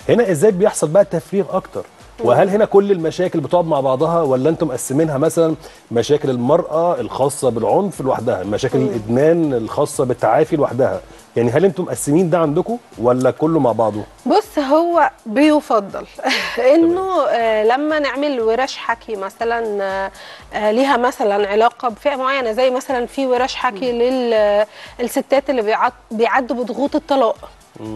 هنا ازاي بيحصل بقى تفريغ اكتر وهل هنا كل المشاكل بتقعد مع بعضها ولا انتم مقسمينها مثلا مشاكل المراه الخاصه بالعنف لوحدها مشاكل الادمان الخاصه بالتعافي لوحدها يعني هل انتم مقسمين ده عندكم ولا كله مع بعضه بص هو بيفضل انه آه لما نعمل ورش حكي مثلا آه آه ليها مثلا علاقه بفئه معينه زي مثلا في ورش حكي للستات اللي بيعد- بيعدوا بضغوط الطلاق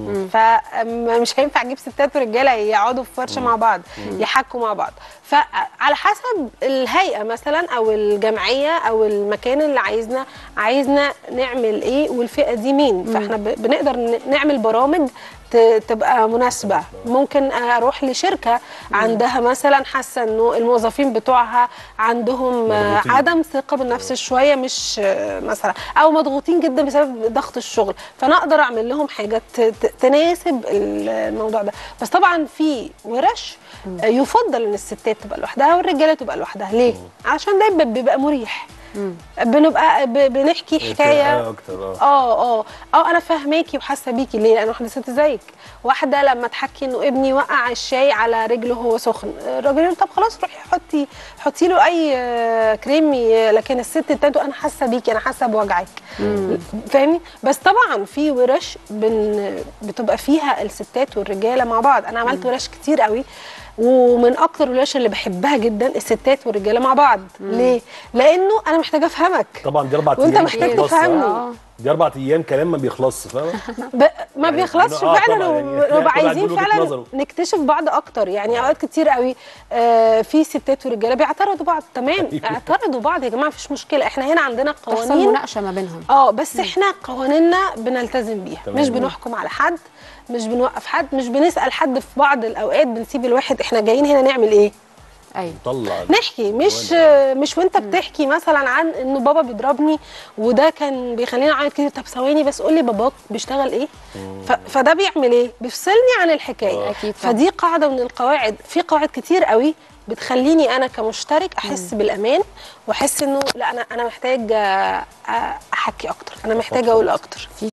فمش هينفع اجيب ستات ورجاله يقعدوا في فرشه مع بعض يحكوا مع بعض فعلى حسب الهيئه مثلا او الجمعيه او المكان اللي عايزنا عايزنا نعمل ايه والفئه دي مين فاحنا ب- بنقدر ن- نعمل برامج ت- تبقى مناسبه ممكن اروح لشركه عندها مثلا حاسه انه الموظفين بتوعها عندهم آه، مضغوطين. عدم ثقه بالنفس شويه مش آه، مثلا او مضغوطين جدا بسبب ضغط الشغل فانا اقدر اعمل لهم حاجه ت- ت- تناسب الموضوع ده بس طبعا في ورش آه، يفضل ان الستات تبقى لوحدها والرجاله تبقى لوحدها ليه عشان ده بيبقى- بيبقى مريح بنبقى ب- بنحكي حكايه اكتر اه اه اه اه انا فاهماكي وحاسه بيكي ليه لان واحده ست زيك واحده لما تحكي انه ابني وقع الشاي على رجله وهو سخن الراجل يقول طب خلاص روحي حطي حطي له اي آه، كريم ي- لكن الست التانية تقول انا حاسه بيكي انا حاسه بوجعك فاهمني بس طبعا في ورش بن بتبقى فيها الستات والرجاله مع بعض انا عملت ورش كتير قوي ومن اكتر الورش اللي بحبها جدا الستات والرجاله مع بعض ليه لانه انا محتاجه افهمك طبعا دي اربع وانت ايام محتاج بتخلص، تفهمني. آه. دي اربع ايام كلام ما بيخلصش فاهمه ب... ما يعني بيخلصش آه فعلا طبعاً، يعني ونبقى كل واحد عايزين له وجهة فعلا نظره. نكتشف بعض اكتر يعني اوقات كتير قوي آه في ستات ورجاله بيعترضوا بعض تمام أيوة. اعترضوا بعض يا جماعه مفيش مشكله احنا هنا عندنا تحصل قوانين مناقشه ما بينهم اه بس احنا قوانيننا بنلتزم بيها تمام. مش بنحكم على حد مش بنوقف حد مش بنسال حد في بعض الاوقات بنسيب الواحد احنا جايين هنا نعمل ايه ايوه طلع نحكي مش مش وانت بتحكي مثلا عن انه بابا بيضربني وده كان بيخليني اعيط كتير طب ثواني بس قول لي باباك بيشتغل ايه ف... فده بيعمل ايه بيفصلني عن الحكايه أكيد طبعا. فدي قاعده من القواعد في قواعد كتير قوي بتخليني انا كمشترك احس بالامان واحس انه لا انا انا محتاج آه، آه، احكي اكتر انا محتاج اقول اكتر